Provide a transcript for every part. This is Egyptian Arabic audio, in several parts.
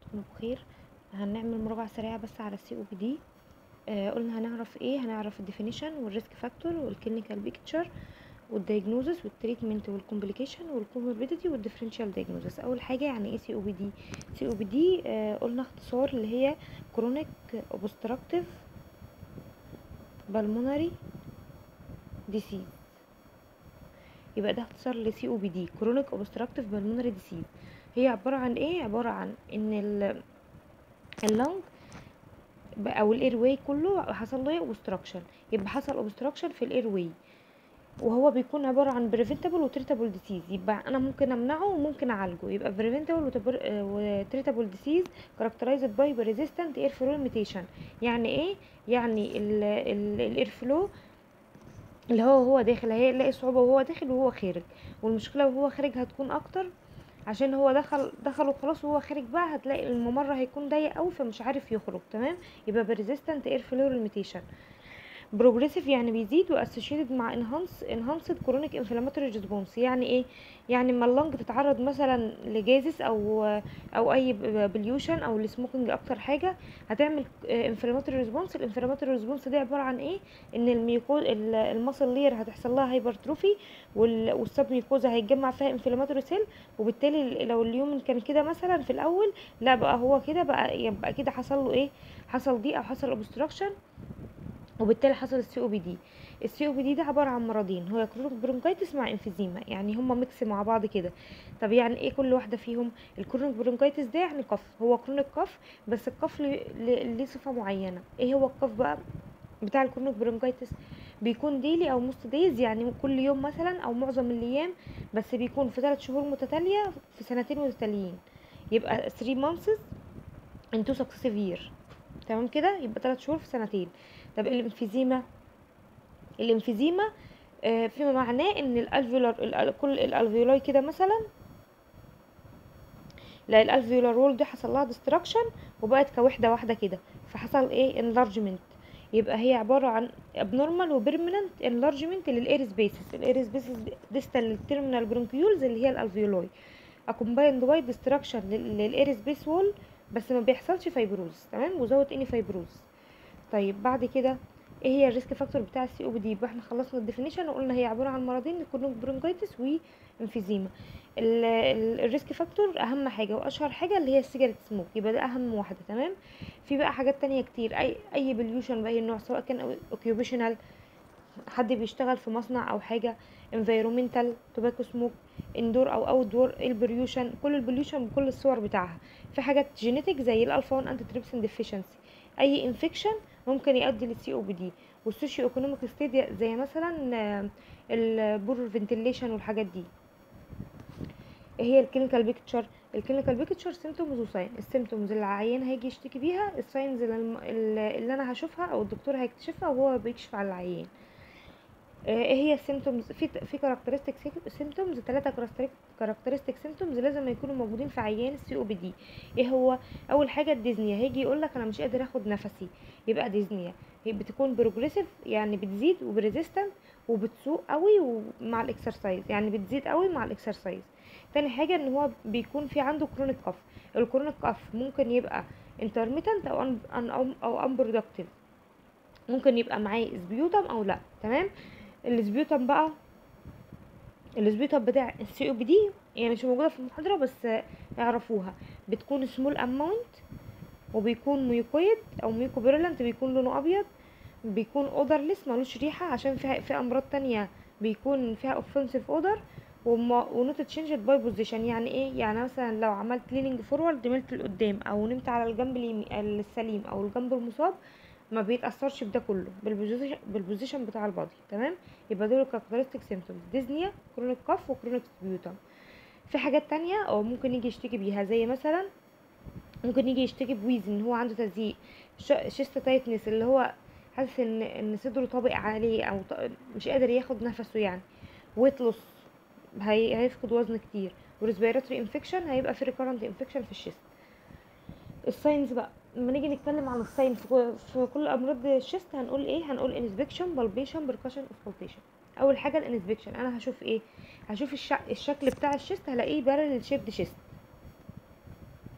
تكونوا بخير هنعمل مراجعة سريعة بس على السي او بي دي قلنا هنعرف ايه هنعرف الديفينيشن والريسك فاكتور والكلينيكال بيكتشر والدايجنوزس والتريتمنت والكومبليكيشن والكوموربيديتي والديفرنشال دايجنوزس اول حاجه يعني ايه سي او بي دي سي او بي دي قلنا اختصار اللي هي كرونيك اوبستراكتيف بالمونري ديسيز يبقى ده اختصار لسي او بي دي كرونيك اوبستراكتيف بالمونري ديسيز هي عباره عن ايه عباره عن ان اللنج او الاير واي كله حصل له اوبستراكشن يبقى حصل اوبستراكشن في الاير واي وهو بيكون عباره عن بريفنتابل وتريتابل ديسيز يبقى انا ممكن امنعه وممكن اعالجه يبقى بريفنتابل وتريتابل ديسيز كاركترايزد باي ريزيستنت اير فلو ليميتيشن يعني ايه يعني الاير فلو اللي هو هو داخل هيلاقي صعوبه وهو داخل وهو خارج والمشكله وهو خارج هتكون اكتر عشان هو دخل دخل وخلاص وهو خارج بقى هتلاقي الممر هيكون ضيق قوي فمش عارف يخرج تمام يبقى بريزيستنت اير فلو ليميتيشن بروجريسيف يعني بيزيد واسوشيتد مع انهانس انهانسد كرونيك انفلاماتوري ريسبونس يعني ايه يعني اما اللنج تتعرض مثلا لجازس او او اي بليوشن او السموكينج اكتر حاجه هتعمل انفلاماتوري ريسبونس الانفلاماتوري ريسبونس دي عباره عن ايه ان الميوكو الماسل لير هتحصل لها هايبرتروفي والسب ميوكوزا هيتجمع فيها انفلاماتوري سيل وبالتالي لو اليوم كان كده مثلا في الاول لا بقى هو كده بقى يبقى كده حصل له ايه حصل دي او حصل اوبستراكشن وبالتالي حصل السي او بي دي السي او بي دي ده عباره عن مرضين هو كرونيك برونكايتس مع انفيزيما يعني هما ميكس مع بعض كده طب يعني ايه كل واحده فيهم الكرونيك برونكايتس ده يعني قف هو كرونيك قف بس القف ليه صفه معينه ايه هو القف بقى بتاع الكرونيك برونكايتس بيكون ديلي او موست دايز يعني كل يوم مثلا او معظم الايام بس بيكون في ثلاث شهور متتاليه في سنتين متتاليين يبقى 3 مانثس انتو سكسيسيف يير تمام كده يبقى 3 شهور في سنتين طب الانفيزيما الانفيزيما آه فيما معناه ان الالفيولار كل الالفيولاي كده مثلا لا الالفيولار وول دي حصل لها ديستراكشن وبقت كوحده واحده كده فحصل ايه انلارجمنت يبقى هي عباره عن abnormal وبيرمننت انلارجمنت للاير سبيسز الاير سبيسز ديستال للتيرمينال برونكيولز اللي هي الالفيولاي اكومبايند باي ديستراكشن للاير سبيس وول بس ما بيحصلش فايبروز تمام وزود اني فايبروز طيب بعد كده ايه هي الريسك فاكتور بتاع السي او بي دي يبقى احنا خلصنا الديفينيشن وقلنا هي عباره عن مرضين كرونيك برونكايتس وانفيزيما الريسك فاكتور اهم حاجه واشهر حاجه اللي هي السيجاريت سموك يبقى ده اهم واحده تمام في بقى حاجات تانية كتير اي اي بليوشن باي النوع سواء كان اوكيوبيشنال حد بيشتغل في مصنع او حاجه انفيرومنتال توباكو سموك اندور او اوت دور البريوشن كل البليوشن بكل الصور بتاعها في حاجات جينيتك زي الالفا 1 انتي تريبسين ديفيشنسي اي انفكشن ممكن يؤدي للسي او بي دي والسوشيو ايكونوميك ستيت زي مثلا البور فنتيليشن والحاجات دي ايه هي الكلينيكال بيكتشر الكلينيكال بيكتشر سيمتومز وساين السيمتومز اللي العيان هيجي يشتكي بيها الساينز اللي انا هشوفها او الدكتور هيكتشفها وهو بيكشف على العيان ايه هي السيمتومز في في كاركترستيك سيمتومز ثلاثه كاركترستيك سيمتومز لازم يكونوا موجودين في عيان السي او بي دي ايه هو اول حاجه الديزنيا هيجي يقول لك انا مش قادر اخد نفسي يبقى ديزنيا هي بتكون بروجريسيف يعني بتزيد وبريزيستنت وبتسوق قوي ومع الاكسرسايز يعني بتزيد قوي مع الاكسرسايز تاني حاجه ان هو بيكون في عنده كرونيك كف الكرونيك كف ممكن يبقى انترميتنت او ان او او unproductive ممكن يبقى معاه سبيوتم او لا تمام السبيوتم بقى السبيوتم بتاع السي او بي دي يعني مش موجوده في المحاضره بس اعرفوها بتكون سمول اماونت وبيكون ميوكويد او ميوكو بيرلنت بيكون لونه ابيض بيكون اودرلس ملوش ريحه عشان في في امراض تانية بيكون فيها اوفنسيف اودر ونوت تشينجد باي بوزيشن يعني ايه يعني مثلا لو عملت ليننج فورورد ملت لقدام او نمت على الجنب السليم او الجنب المصاب ما بيتاثرش بده كله بالبوزيشن بالبوزيشن بتاع البادي تمام يبقى دول الكاركترستيك سيمبتومز ديزنيا كرونيك كاف وكرونيك سبيوتم في حاجات تانية او ممكن يجي يشتكي بيها زي مثلا ممكن يجي يشتكي بويز ان هو عنده تزييق شيست تايتنس اللي هو حاسس ان ان صدره طابق عليه او مش قادر ياخد نفسه يعني ويت لوس هي... هيفقد وزن كتير وريسبيراتوري انفكشن هيبقى في ريكورنت انفكشن في الشيست الساينز بقى لما نيجي نتكلم عن الساين في, في كل امراض الشيست هنقول ايه هنقول انسبكشن بالبيشن بركشن اسفلتيشن اول حاجه الانسبكشن انا هشوف ايه هشوف الش... الشكل بتاع الشيست هلاقيه بارل شيبد شيست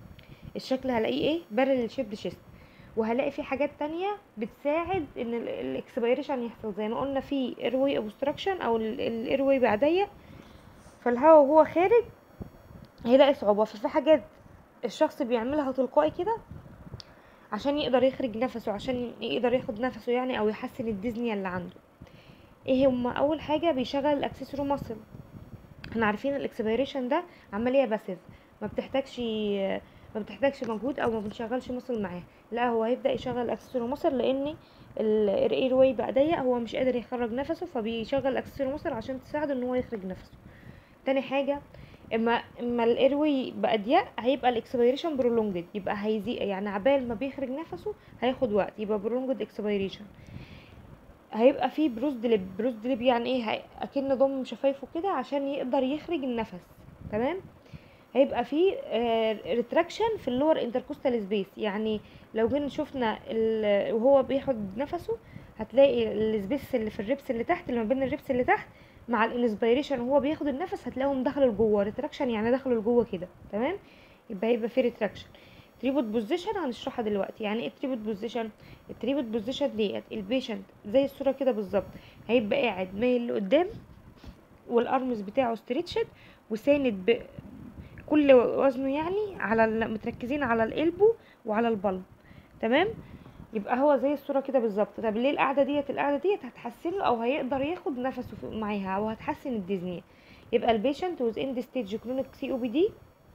الشكل هلاقيه ايه بارل شيب شيست وهلاقي في حاجات تانية بتساعد ان الاكسبيريشن يحصل زي ما قلنا في ايرواي اوبستراكشن او الايرواي بقى ضيق فالهواء وهو خارج هيلاقي صعوبة ففي حاجات الشخص بيعملها تلقائي كده عشان يقدر يخرج نفسه عشان يقدر ياخد نفسه يعني او يحسن الديزنيا اللي عنده ايه هما اول حاجه بيشغل الاكسسوري ماسل احنا عارفين الاكسبيريشن ده عمليه باسيف ما بتحتاجش ما بتحتاجش مجهود او ما بنشغلش ماسل معاه لا هو هيبدا يشغل الاكسسوري ماسل لان الاير واي بقى ضيق هو مش قادر يخرج نفسه فبيشغل الاكسسوري ماسل عشان تساعده ان هو يخرج نفسه تاني حاجه اما اما الايروي بقى ضيق هيبقى الاكسبيريشن برولونجد يبقى هيزي يعني عبال ما بيخرج نفسه هياخد وقت يبقى برولونجد اكسبيريشن هيبقى فيه بروز دليب بروز دليب يعني ايه هي... اكن ضم شفايفه كده عشان يقدر يخرج النفس تمام هيبقى فيه ريتراكشن في اللور انتركوستال سبيس يعني لو جينا شفنا ال... وهو بياخد نفسه هتلاقي السبيس اللي في الريبس اللي تحت اللي ما بين الريبس اللي تحت مع الانسبيريشن وهو بياخد النفس هتلاقيهم دخلوا لجوه ريتراكشن يعني دخلوا لجوه كده تمام يبقى هيبقى في ريتراكشن تريبوت بوزيشن هنشرحها دلوقتي يعني ايه تريبوت بوزيشن التريبوت بوزيشن ديت البيشنت زي الصوره كده بالظبط هيبقى قاعد مايل لقدام والارمز بتاعه ستريتشد وساند ب... كل وزنه يعني على ال... متركزين على القلبه وعلى البلب تمام يبقى هو زي الصوره كده بالظبط طب ليه القعده ديت القعده ديت هتحسنه او هيقدر ياخد نفسه معاها او هتحسن الديزنيا يبقى البيشنت وز اند ستيج كرونيك سي او بي دي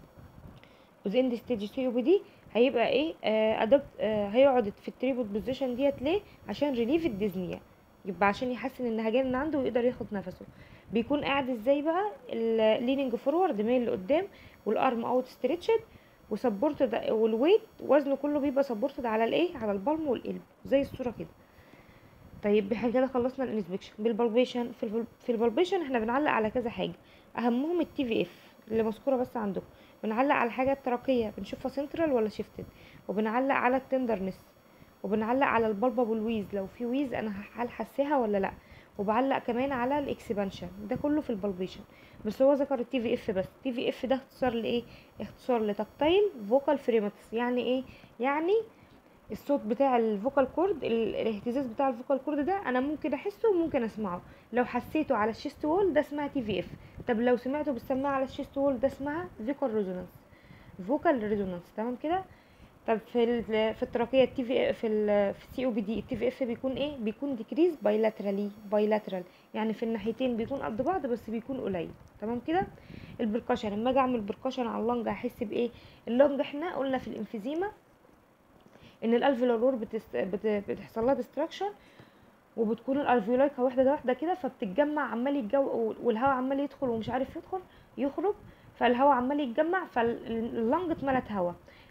وز اند ستيج سي او بي دي هيبقى ايه آه ادبت آه هيقعد في التريبوت بوزيشن ديت ليه عشان ريليف الديزنيا يبقى عشان يحسن النهجان اللي عنده ويقدر ياخد نفسه بيكون قاعد ازاي بقى الليننج فورورد مايل لقدام والارم اوت ستريتشد وسبورتد والويت وزنه كله بيبقى سبورتد على الايه على البالم والقلب زي الصوره كده طيب احنا كده خلصنا الانسبكشن بالبالبيشن في البل... في البالبيشن احنا بنعلق على كذا حاجه اهمهم التي في اف اللي مذكوره بس عندكم بنعلق على الحاجه الترقيه بنشوفها سنترال ولا شيفتد وبنعلق على التندرنس وبنعلق على البلبه والويز لو في ويز انا هل حساها ولا لا وبعلق كمان على الاكسبانشن ده كله في البالبيشن بس هو ذكر التي في اف بس التي في اف ده اختصار لايه اختصار لتكتايل فوكال فريماتس يعني ايه يعني الصوت بتاع الفوكال كورد الاهتزاز بتاع الفوكال كورد ده انا ممكن احسه وممكن اسمعه لو حسيته على الشيست وول ده اسمها تي في اف طب لو سمعته بالسماعه على الشيست وول ده اسمها فوكال ريزونانس فوكال ريزونانس تمام كده طب في في التراكيه التي في في ال في السي او بي دي التي في اف بيكون ايه بيكون ديكريز بايلاترالي بايلاترال يعني في الناحيتين بيكون قد بعض بس بيكون قليل تمام كده البركشن لما اجي اعمل بركشن على اللنج هحس بايه اللنج احنا قلنا في الانفيزيما ان الالفيولار بتست... بت... بتحصل لها ديستراكشن وبتكون الالفيولاي واحده واحده كده فبتتجمع عمال يتجو والهواء عمال يدخل ومش عارف يدخل يخرج فالهواء عمال يتجمع فاللنج اتملت هواء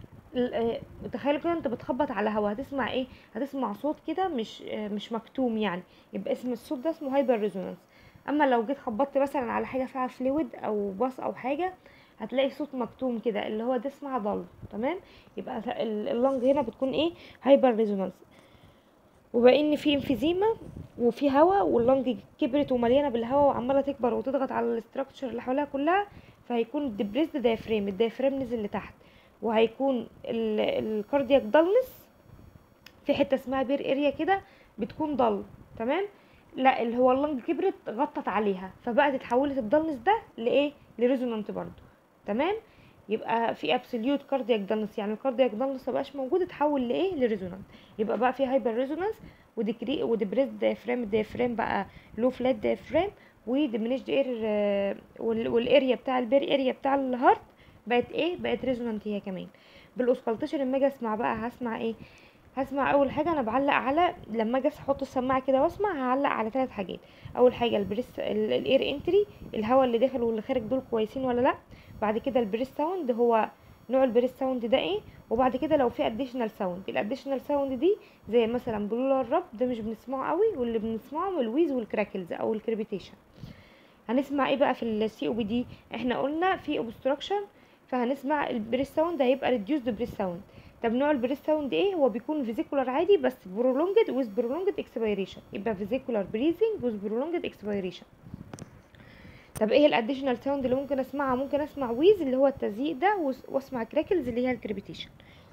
تخيلوا كده انت بتخبط على هوا هتسمع ايه هتسمع صوت كده مش مش مكتوم يعني يبقى اسم الصوت ده اسمه هايبر ريزونانس اما لو جيت خبطت مثلا على حاجه فيها فلويد او باص او حاجه هتلاقي صوت مكتوم كده اللي هو ده اسمها ضل تمام يبقى اللنج هنا بتكون ايه هايبر ريزونانس وبقى ان في انفيزيما وفي هواء واللنج كبرت ومليانه بالهواء وعماله تكبر وتضغط على الاستراكشر اللي حواليها كلها فهيكون الدبريسد دايفريم الدايفريم نزل لتحت وهيكون الكاردياك دالنس في حته اسمها بير اريا كده بتكون ضل تمام لا اللي هو اللنج كبرت غطت عليها فبقت اتحولت الدالنس ده لايه لريزونانت برضو تمام يبقى في ابسوليوت كاردياك دالنس يعني الكاردياك دالنس مبقاش موجود اتحول لايه لريزونانت يبقى بقى في هايبر ريزونانس وديكري وديبريس دايفرام الدايفرام بقى لو فلات دايفرام وديمينيشد اير والاريا بتاع البير اريا بتاع الهارت بقت ايه بقت ريزونانت هي كمان بالاوسكالتيشن لما اجي اسمع بقى هسمع ايه هسمع اول حاجه انا بعلق على لما اجي احط السماعه كده واسمع هعلق على ثلاث حاجات اول حاجه البريس الاير انتري الهواء اللي داخل واللي خارج دول كويسين ولا لا بعد كده البريس ساوند هو نوع البريس ساوند ده ايه وبعد كده لو في اديشنال ساوند الاديشنال ساوند دي زي مثلا بلولار راب ده مش بنسمعه قوي واللي بنسمعه الويز والكراكلز او الكريبيتيشن هنسمع ايه بقى في السي او بي دي احنا قلنا في اوبستراكشن فهنسمع البريس ساوند هيبقى ريديوسد بريس ساوند طب نوع البريس ساوند ايه هو بيكون فيزيكولار عادي بس برولونجد ويز برولونجد اكسبيريشن يبقى فيزيكولار بريزنج ويز برولونجد اكسبيريشن طب ايه الاديشنال ساوند اللي ممكن اسمعها ممكن اسمع ويز اللي هو التزييق ده وس- واسمع كراكلز اللي هي الكريبيتيشن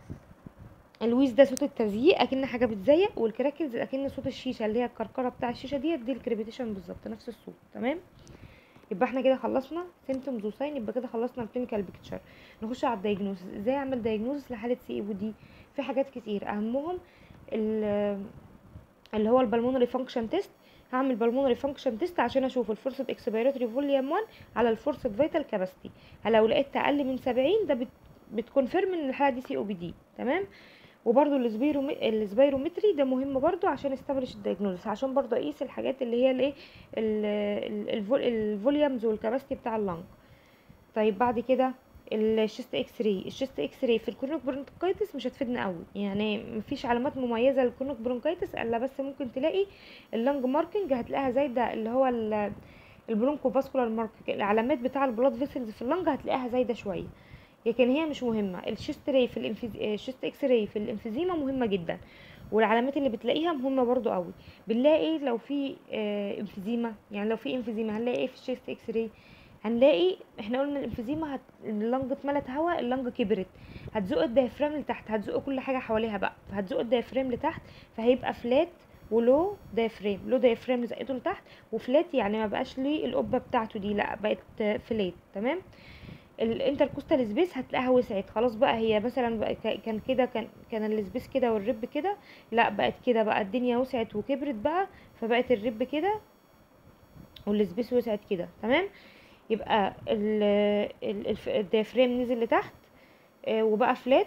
الويز ده صوت التزييق اكن حاجه بتزيق والكراكلز اكن صوت الشيشه اللي هي الكركره بتاع الشيشه ديت دي الكريبيتيشن بالظبط نفس الصوت تمام يبقى احنا كده خلصنا سيمتومز وساين يبقى كده خلصنا الكلينيكال بيكتشر نخش على الدايجنوستس ازاي اعمل دايجنوستس لحاله سي اي دي في حاجات كتير اهمهم ال- اللي هو البلمونري فانكشن تيست هعمل بالمونري فانكشن تيست عشان اشوف الفورسد اكسبيراتوري فوليوم 1 على الفورسد فيتال كاباسيتي لو لقيت اقل من 70 ده بت بتكونفيرم ان الحاله دي سي او بي دي تمام وبرده السبيرومي... السبيرومتري ده مهم برضو عشان استبلش الدايجنوزس عشان برضو اقيس الحاجات اللي هي الايه ال- ال- الفول... الفوليومز والكاباسيتي بتاع اللنج طيب بعد كده الشيست اكس راي الشيست اكس راي في الكرونيك برونكايتس مش هتفيدنا قوي يعني مفيش علامات مميزه للكرونيك برونكايتس الا بس ممكن تلاقي اللنج ماركنج هتلاقيها زايده اللي هو ال- البرونكو فاسكولار ماركنج العلامات بتاع البلاد فيسلز في اللنج هتلاقيها زايده شويه لكن هي مش مهمه الشيست راي في الانفيز... الشيست اكس راي في الانفيزيما مهمه جدا والعلامات اللي بتلاقيها مهمه برضو قوي بنلاقي لو في آه، انفيزيما يعني لو في انفيزيما هنلاقي ايه في الشيست اكس راي هنلاقي احنا قلنا الانفيزيما هت... اللنج اتملت هواء اللنج كبرت هتزق الدايفرام لتحت هتزق كل حاجه حواليها بقى فهتزق الدايفرام لتحت فهيبقى فلات ولو دايفرام لو دايفرام زقته لتحت وفلات يعني ما بقاش ليه القبه بتاعته دي لا بقت فلات تمام الانتركوستال سبيس هتلاقيها وسعت خلاص بقى هي مثلا بقى ك- كان كده كان كان السبيس كده والرب كده لا بقت كده بقى الدنيا وسعت وكبرت بقى فبقت الرب كده والسبيس وسعت كده تمام يبقى ال ال- الف- الديافرام نزل لتحت آه، وبقى فلات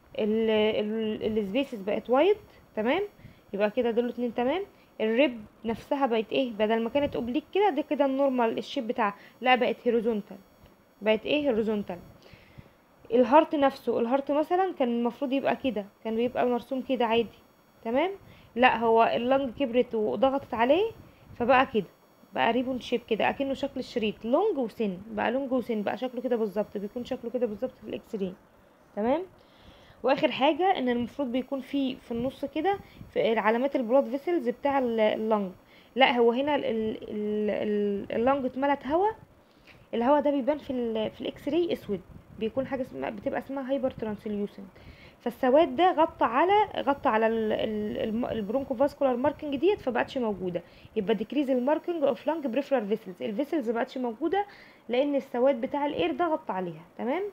السبيسز بقت وايد تمام يبقى كده دول اتنين تمام الريب نفسها بقت ايه بدل ما كانت اوبليك كده ده كده النورمال الشيب بتاعها لا بقت هوريزونتال بقت ايه هوريزونتال الهارت نفسه الهارت مثلا كان المفروض يبقى كده كان بيبقى مرسوم كده عادي تمام لا هو اللنج كبرت وضغطت عليه فبقى كده بقى ريبون شيب كده اكنه شكل الشريط لونج وسن بقى لونج وسن بقى شكله كده بالظبط بيكون شكله كده بالظبط في الاكس راي تمام واخر حاجه ان المفروض بيكون في في النص كده في علامات البلاد فيسلز بتاع ال- اللنج لا هو هنا ال- ال- ال- اللنج اتملت هواء الهواء ده بيبان في ال في الاكس راي اسود بيكون حاجه اسمها بتبقى اسمها هايبر ترانسليوسنت فالسواد ده غطى على غطى على البرونكو فاسكولار ماركنج ديت فبقتش موجوده يبقى ديكريز الماركنج اوف لانج بريفرال فيسلز الفيسلز مبقتش موجوده لان السواد بتاع الاير ده غطى عليها تمام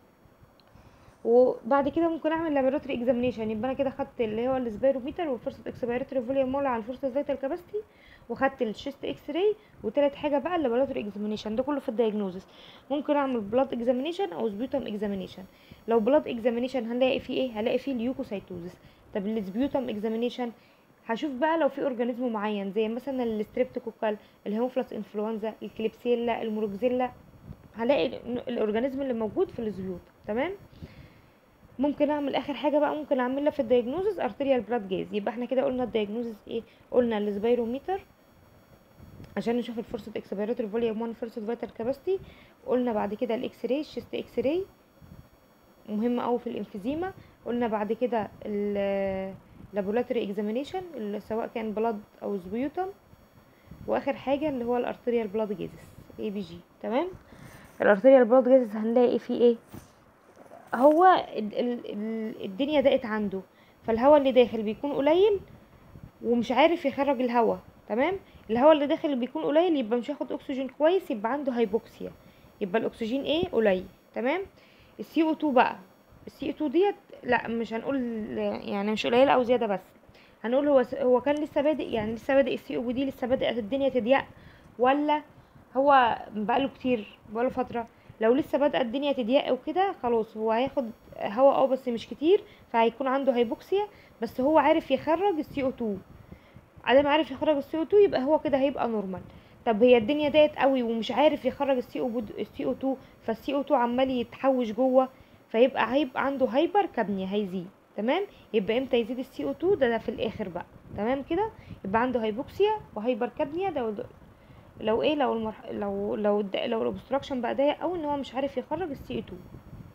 وبعد كده ممكن اعمل لابوراتوري اكزامينيشن يبقى انا كده خدت اللي هو السبيروميتر والفورسد اكسبيراتوري فوليوم مول على الفورسد فيتال كاباسيتي وخدت الشيست اكس راي وتالت حاجه بقى اللابوراتوري اكزامينيشن ده كله في الدايجنوزس ممكن اعمل بلاد اكزامينيشن او سبيوتم اكزامينيشن لو بلاد اكزامينيشن هنلاقي فيه ايه هلاقي فيه اليوكوسايتوزس طب السبيوتم اكزامينيشن هشوف بقى لو في اورجانيزم معين زي مثلا الستريبتوكوكال الهيموفلاس انفلونزا الكليبسيلا الموروكزيلا هلاقي ال- الاورجانيزم اللي موجود في الزيوت تمام ممكن اعمل اخر حاجه بقى ممكن اعملها في الدايجنوزز ارتريال بلاد جاز يبقى احنا كده قلنا الدايجنوزز ايه قلنا السبيروميتر عشان نشوف الفورسد اكسبيراتوري فوليوم 1 فورسد فيتال كاباسيتي قلنا بعد كده الاكس راي الشيست اكس راي مهم قوي في الانفيزيما قلنا بعد كده اللابوراتوري اكزامينيشن سواء كان بلاد او سبيوتم واخر حاجه اللي هو الارتريال بلاد جازس اي بي جي تمام الارتريال بلاد جازس هنلاقي فيه ايه هو ال- ال- ال- الدنيا ضاقت عنده فالهواء اللي داخل بيكون قليل ومش عارف يخرج الهواء تمام الهواء اللي داخل بيكون قليل يبقى مش هياخد اكسجين كويس يبقى عنده هايبوكسيا يبقى الاكسجين ايه قليل تمام السي او 2 بقى السي او 2 ديت لا مش هنقول يعني مش قليله او زياده بس هنقول هو هو كان لسه بادئ يعني لسه بادئ السي او دي لسه بادئ الدنيا تضيق ولا هو بقاله كتير بقاله فتره لو لسه بادئه الدنيا تضيق وكده خلاص هو هياخد هوا اه بس مش كتير فهيكون عنده هايبوكسيا بس هو عارف يخرج السي او 2 ادام عارف يخرج السي او 2 يبقى هو كده هيبقى نورمال طب هي الدنيا ضاقت قوي ومش عارف يخرج السي او السي او 2 فالسي او 2 عمال يتحوش جوه فيبقى هيبقى عنده هايبر كابنيا هيزيد تمام يبقى امتى يزيد السي او 2 ده, ده في الاخر بقى تمام كده يبقى عنده هايبوكسيا وهايبر كابنيا لو لو ايه لو المرح... لو لو الد... لو الاوبستراكشن بقى ضيق او ان هو مش عارف يخرج السي او 2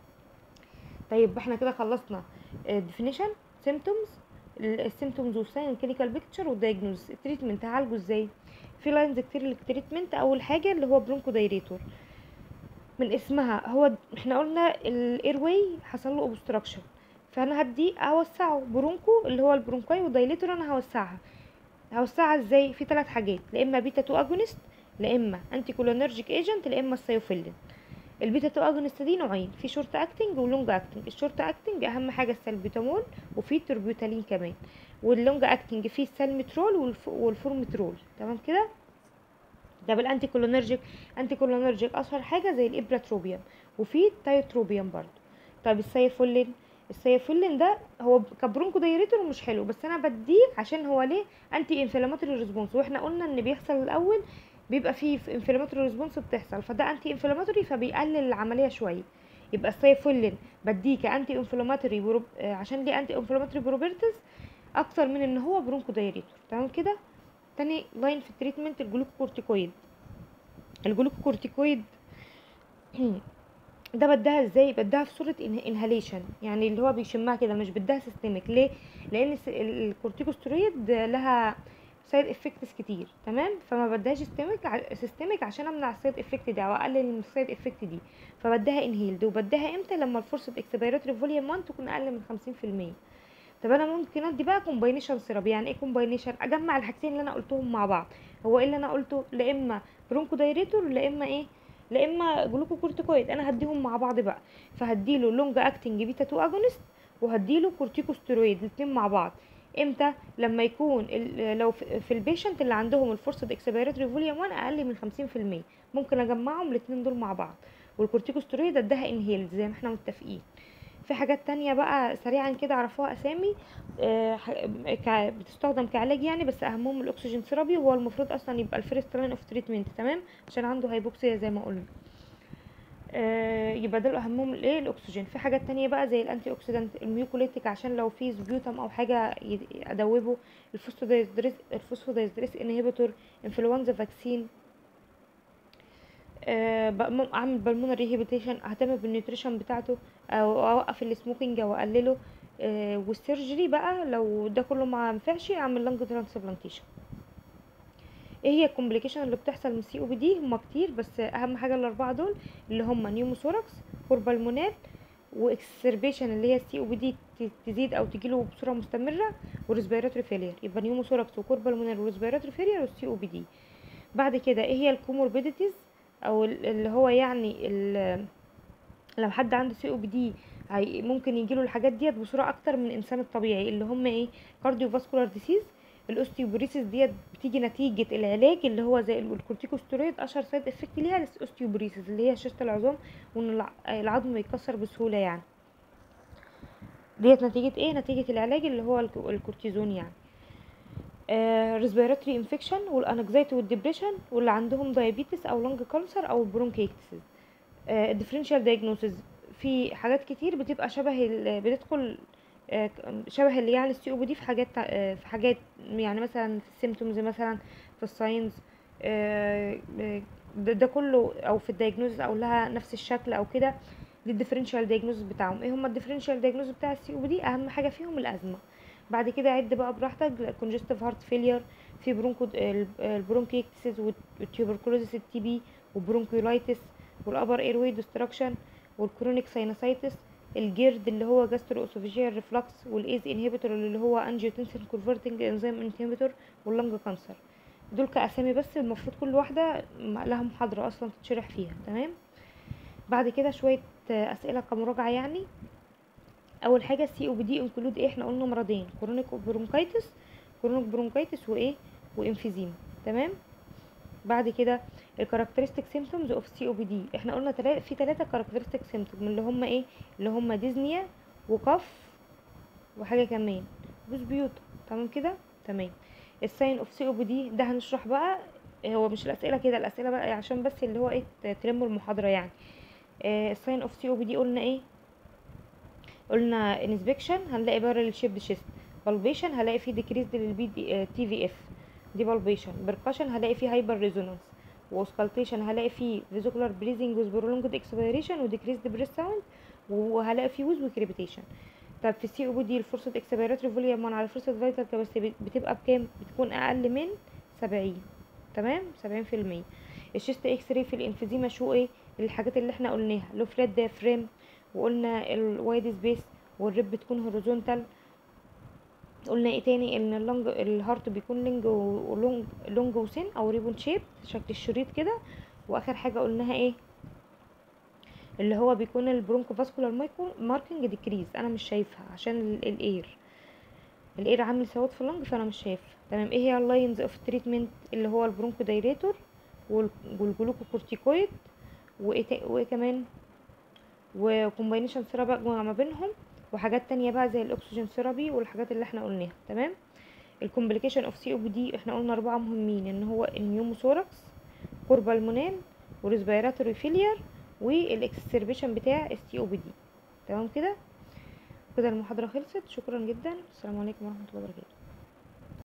طيب احنا كده خلصنا ديفينيشن سيمبتومز السيمبتومز والساين كلينيكال بيكتشر والدايجنوز التريتمنت هعالجه ازاي في لاينز كتير للتريتمنت اول حاجه اللي هو برونكو دايريتور من اسمها هو احنا قلنا الاير واي حصل له اوبستراكشن فانا هدي اوسعه برونكو اللي هو البرونكاي ودايليتور انا هوسعها هوسعها ازاي في ثلاث حاجات لا اما بيتا 2 اجونست لا اما انتي كولينرجيك ايجنت لا اما السيوفيلين البيتا 2 اجونست دي نوعين في شورت اكتنج ولونج اكتنج الشورت اكتنج اهم حاجه السلبيتامول وفي تربيوتالين كمان واللونج اكتنج فيه السالمترول والف... والفورمترول تمام كده ده بالانتي كولينرجيك انتي كولينرجيك اشهر حاجه زي الابراتروبيوم وفي التايوتروبيوم برضو طب السيفولين السيفولين ده هو كبرونكو دايريتور مش حلو بس انا بديه عشان هو ليه انتي انفلاماتوري ريسبونس واحنا قلنا ان بيحصل الاول بيبقى فيه انفلاماتوري ريسبونس بتحصل فده انتي انفلاماتوري فبيقلل العمليه شويه يبقى السيفولين بديه كانتي انفلاماتوري بروب... آه، عشان ليه انتي انفلاماتوري بروبرتيز اكتر من ان هو برونكو دايريتور تمام كده تاني لاين في التريتمنت الجلوكوكورتيكويد الجلوكوكورتيكويد ده بديها ازاي بديها في صوره انهاليشن يعني اللي هو بيشمها كده مش بديها سيستميك ليه لان الس- ال- الكورتيكوسترويد لها سايد افكتس كتير تمام فما بديهاش سيستميك سيستميك عشان امنع السايد افكت دي او اقلل من السايد افكت دي فبديها انهيلد وبديها امتى لما الفرصه اكسبيراتوري فوليوم 1 تكون اقل من 50% طب انا ممكن ادي بقى كومباينيشن سيراب يعني ايه كومباينيشن اجمع الحاجتين اللي انا قلتهم مع بعض هو ايه اللي انا قلته لا اما برونكو دايريتور لا اما ايه لا اما جلوكوكورتيكويد انا هديهم مع بعض بقى فهديله لونج اكتنج بيتا 2 اجونست وهديله كورتيكوستيرويد الاتنين مع بعض امتى لما يكون ال- لو في في البيشنت اللي عندهم الفرصه اكسبيراتوري فوليوم 1 اقل من 50% ممكن اجمعهم الاتنين دول مع بعض والكورتيكوستيرويد اديها انهيل زي ما احنا متفقين في حاجات تانية بقى سريعا كده عرفوها اسامي آه، ح- كع- بتستخدم كعلاج يعني بس اهمهم الاكسجين ثيرابي وهو المفروض اصلا يبقى الفيرست لاين اوف تريتمنت تمام عشان عنده هايبوكسيا زي ما قلنا آه، يبقى دول اهمهم الايه الاكسجين في حاجات تانية بقى زي الانتي اوكسيدانت الميوكوليتيك عشان لو في سبيوتم او حاجه ي- ادوبه الفوسفودايستريس الفوسفودايستريس انهبيتور انفلونزا فاكسين آه، بق- مم- اعمل بالمونر ريهابيتيشن اهتم بالنيوتريشن بتاعته او اوقف السموكينج او اقلله آه، والسيرجري بقى لو ده كله ما ينفعش اعمل لانج ترانسبلانتيشن ايه هي الكومبليكيشن اللي بتحصل من السي او بي دي هما كتير بس اهم حاجه الاربعه دول اللي هما نيوموثوركس كوربالمونات واكسربيشن اللي هي السي او بي دي تزيد او تجيله بصوره مستمره وريسبيراتوري فيلير يبقى نيوموثوركس وكوربالمونال وريسبيراتوري فيلير والسي او بي دي بعد كده ايه هي الكوموربيديتيز او ال- اللي هو يعني ال- لو حد عنده سي او بي دي هي ممكن يجيله الحاجات ديت بصوره اكتر من الانسان الطبيعي اللي هم ايه كارديو فاسكولار ديسيز الاوستيوبوريسيس ديت بتيجي نتيجه العلاج اللي هو زي الكورتيكوستيرويد اشهر سايد افكت ليها الاوستيوبوريسيس اللي هي شاشه العظام وان الع- العظم يتكسر بسهوله يعني ديت نتيجه ايه نتيجه العلاج اللي هو الك- الكورتيزون يعني ريسبيراتوري انفكشن والانكزايتي والدبريشن واللي عندهم دايابيتس او لونج كانسر او برونكيتس الديفرنشال دايجنوسيس في حاجات كتير بتبقى شبه ال- بتدخل آه، شبه اللي يعني السي او بي دي في حاجات آه، في حاجات يعني مثلا في السيمتومز مثلا في الساينز ده, ده كله او في الدايجنوز او لها نفس الشكل او كده دي الديفرنشال دايجنوز بتاعهم ايه هما الديفرنشال دايجنوز بتاع السي او بي دي اهم حاجه فيهم الازمه بعد كده عد بقى براحتك كونجستيف هارت فيلير في برونكو البرونكيكتسز والتيوبركلوزيس التي بي وبرونكيولايتس والابر اير واي ديستراكشن والكرونيك ساينوسايتس الجيرد اللي هو جاسترو اسوفيجيال ريفلكس والايز انهبيتور اللي هو انجيوتنسين كونفرتنج انزيم انهبيتور واللنج كانسر دول كاسامي بس المفروض كل واحده لها محاضره اصلا تتشرح فيها تمام بعد كده شويه آه، اسئله كمراجعه يعني اول حاجه السي او بي دي انكلود ايه احنا قلنا مرضين كرونيك برونكايتس كرونيك برونكايتس وايه وانفيزيما تمام بعد كده الكاركترستيك سيمتومز اوف سي او بي دي احنا قلنا تلا... في ثلاثه كاركترستيك سيمتوم اللي هم ايه اللي هم ديزنيا وقف وحاجه كمان بوسبيوتا تمام كده تمام الساين اوف سي او بي دي ده هنشرح بقى هو مش الاسئله كده الاسئله بقى عشان بس اللي هو ايه تلموا المحاضره يعني الساين اوف سي او بي دي قلنا ايه قلنا انسبكشن هنلاقي بارل شيبد شيست بالبيشن هلاقي فيه ديكريز للبي دي تي في اف دي بالبيشن بركشن هلاقي فيه هايبر ريزونانس واسكالتيشن هلاقي فيه فيزيكولار بريزنج ويز برولونجد اكسبيريشن وديكريزد بريس ساوند وهلاقي فيه ويز وكريبيتيشن طب في السي او بي دي الفرصه اكسبيراتوري فوليوم على فرصه فيتال كاباسيتي بتبقى بكام بتكون اقل من 70 تمام سبعين في المية الشيست اكس راي في الانفيزيما شو ايه الحاجات اللي احنا قلناها لو فلات ديافرام وقلنا الوايد سبيس والريب بتكون هوريزونتال قلنا ايه تاني ان اللونج الهارت بيكون لونج ولونج لونج وسن او ريبون شيب شكل الشريط كده واخر حاجه قلناها ايه اللي هو بيكون البرونكو فاسكولار ماركينج ديكريز انا مش شايفها عشان ال- الاير الاير عامل سواد في اللنج فانا مش شايفه تمام ايه هي اللاينز اوف تريتمنت اللي هو البرونكو دايريتور والجلوكوكورتيكويد وايه تا- وايه كمان وكومباينيشن ثيرابي اجمع ما بينهم وحاجات تانية بقى زي الاكسجين ثيرابي والحاجات اللي احنا قلناها تمام الكومبليكيشن اوف سي او بي دي احنا قلنا اربعه مهمين ان هو النيوموثوركس كوربالمونال وريسبيراتوري فيلير والاكسسربيشن بتاع السي او بي دي تمام كده كده المحاضره خلصت شكرا جدا السلام عليكم ورحمه الله وبركاته